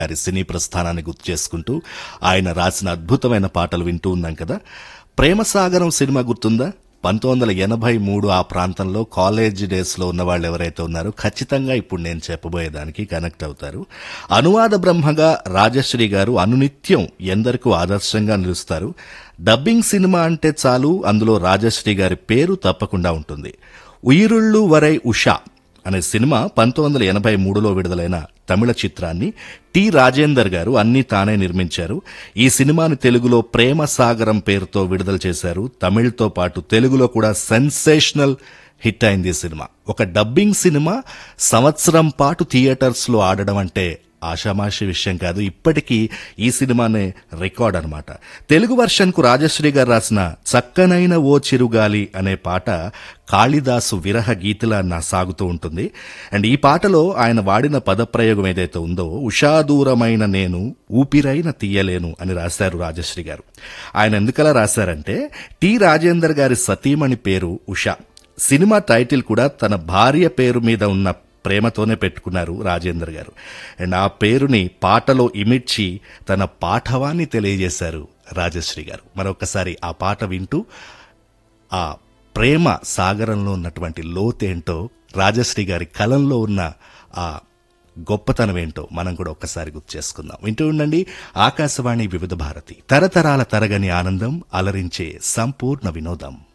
గారి సినీ ప్రస్థానాన్ని గుర్తు చేసుకుంటూ ఆయన రాసిన అద్భుతమైన పాటలు వింటూ ఉన్నాం కదా ప్రేమసాగరం సినిమా గుర్తుందా పంతొమ్మిది వందల ఎనభై మూడు ఆ ప్రాంతంలో కాలేజ్ డేస్ లో ఉన్న వాళ్ళు ఎవరైతే ఉన్నారో ఖచ్చితంగా ఇప్పుడు నేను చెప్పబోయేదానికి కనెక్ట్ అవుతారు అనువాద బ్రహ్మగా రాజశ్రీ గారు అనునిత్యం ఎందరికో ఆదర్శంగా నిలుస్తారు డబ్బింగ్ సినిమా అంటే చాలు అందులో రాజశ్రీ గారి పేరు తప్పకుండా ఉంటుంది ఉయిరుళ్ళు వరై ఉషా అనే సినిమా పంతొమ్మిది వందల ఎనభై మూడులో విడుదలైన తమిళ చిత్రాన్ని టి రాజేందర్ గారు అన్ని తానే నిర్మించారు ఈ సినిమాని తెలుగులో ప్రేమ సాగరం పేరుతో విడుదల చేశారు తమిళ్తో పాటు తెలుగులో కూడా సెన్సేషనల్ హిట్ అయింది ఈ సినిమా ఒక డబ్బింగ్ సినిమా సంవత్సరం పాటు థియేటర్స్ లో ఆడడం అంటే ఆషామాషి విషయం కాదు ఇప్పటికీ ఈ సినిమానే రికార్డ్ అన్నమాట తెలుగు వర్షన్ కు రాజశ్రీ గారు రాసిన చక్కనైన ఓ చిరుగాలి అనే పాట కాళిదాసు విరహ గీతిలా నా సాగుతూ ఉంటుంది అండ్ ఈ పాటలో ఆయన వాడిన పదప్రయోగం ఏదైతే ఉందో ఉషాదూరమైన నేను ఊపిరైన తీయలేను అని రాశారు రాజశ్రీ గారు ఆయన ఎందుకలా రాశారంటే టి రాజేందర్ గారి సతీమణి పేరు ఉషా సినిమా టైటిల్ కూడా తన భార్య పేరు మీద ఉన్న ప్రేమతోనే పెట్టుకున్నారు రాజేందర్ గారు అండ్ ఆ పేరుని పాటలో ఇమిడ్చి తన పాఠవాన్ని తెలియజేశారు రాజశ్రీ గారు మరొకసారి ఆ పాట వింటూ ఆ ప్రేమ సాగరంలో ఉన్నటువంటి లోతేంటో రాజశ్రీ గారి కలంలో ఉన్న ఆ గొప్పతనం ఏంటో మనం కూడా ఒక్కసారి గుర్తు చేసుకుందాం వింటూ ఉండండి ఆకాశవాణి వివిధ భారతి తరతరాల తరగని ఆనందం అలరించే సంపూర్ణ వినోదం